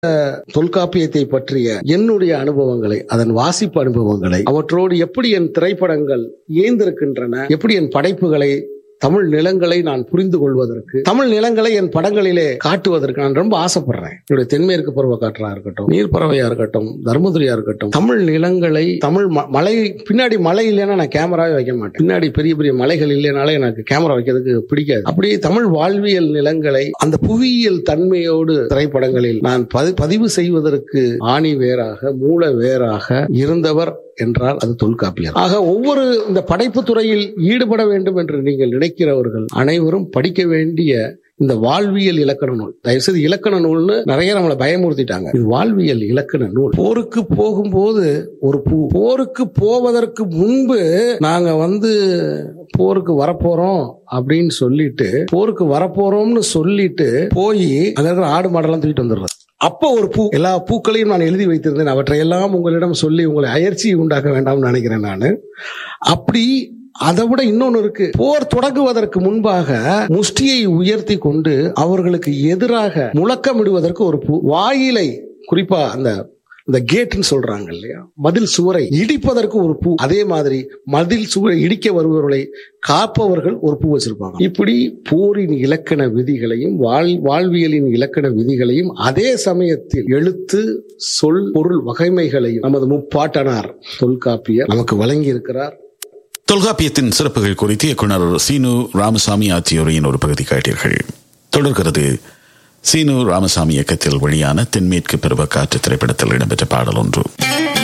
தொல்காப்பியத்தை பற்றிய என்னுடைய அனுபவங்களை அதன் வாசிப்பு அனுபவங்களை அவற்றோடு எப்படி என் திரைப்படங்கள் இயந்திருக்கின்றன எப்படி என் படைப்புகளை தமிழ் நிலங்களை நான் புரிந்து கொள்வதற்கு தமிழ் நிலங்களை என் படங்களிலே காட்டுவதற்கு நான் ரொம்ப ஆசைப்படுறேன் என்னுடைய தென்மேற்கு பருவ காற்றா இருக்கட்டும் நீர்ப்பறவையா இருக்கட்டும் தர்மதுரியா இருக்கட்டும் தமிழ் நிலங்களை தமிழ் ம- மலை பின்னாடி மலை இல்லைன்னா நான் கேமராவே வைக்க மாட்டேன் பின்னாடி பெரிய பெரிய மலைகள் இல்லைனாலே எனக்கு கேமரா வைக்கிறதுக்கு பிடிக்காது அப்படி தமிழ் வாழ்வியல் நிலங்களை அந்த புவியியல் தன்மையோடு திரைப்படங்களில் நான் பதி- பதிவு செய்வதற்கு ஆணி வேறாக மூல வேறாக இருந்தவர் என்றால் அது தொல்காப்பியர் ஆக ஒவ்வொரு இந்த படைப்பு துறையில் ஈடுபட வேண்டும் என்று நீங்கள் நினைக்கிறவர்கள் அனைவரும் படிக்க வேண்டிய இந்த வாழ்வியல் இலக்கண நூல் தயவுசெய்து இலக்கண நூல்னு நிறைய நம்மளை பயமுறுத்திட்டாங்க இது வாழ்வியல் இலக்கண நூல் போருக்கு போகும்போது ஒரு பூ போருக்கு போவதற்கு முன்பு நாங்க வந்து போருக்கு வரப்போறோம் அப்படின்னு சொல்லிட்டு போருக்கு வரப்போறோம்னு சொல்லிட்டு போய் அங்க இருக்கிற ஆடு மாடெல்லாம் தூக்கிட்டு வந்துடுறது அப்போ ஒரு பூ எல்லா பூக்களையும் நான் எழுதி வைத்திருந்தேன் அவற்றை எல்லாம் உங்களிடம் சொல்லி உங்களை அயற்சி உண்டாக்க வேண்டாம்னு நினைக்கிறேன் நான் அப்படி அதை விட இன்னொன்னு இருக்கு போர் தொடங்குவதற்கு முன்பாக முஷ்டியை உயர்த்தி கொண்டு அவர்களுக்கு எதிராக முழக்கமிடுவதற்கு ஒரு பூ வாயிலை குறிப்பா அந்த இந்த கேட்னு சொல்றாங்க இல்லையா மதில் சுவரை இடிப்பதற்கு ஒரு பூ அதே மாதிரி மதில் சுவரை இடிக்க வருபவர்களை காப்பவர்கள் ஒரு பூ வச்சிருப்பாங்க இப்படி போரின் இலக்கண விதிகளையும் வாழ் வாழ்வியலின் இலக்கண விதிகளையும் அதே சமயத்தில் எழுத்து சொல் பொருள் வகைமைகளையும் நமது முப்பாட்டனார் தொல்காப்பியர் நமக்கு வழங்கி இருக்கிறார் தொல்காப்பியத்தின் சிறப்புகள் குறித்து இயக்குனர் சீனு ராமசாமி ஆற்றியோரின் ஒரு பகுதி கேட்டீர்கள் தொடர்கிறது சீனு ராமசாமி இயக்கத்தில் வெளியான தென்மேற்கு பருவ காற்று திரைப்படத்தில் இடம்பெற்ற பாடல் ஒன்று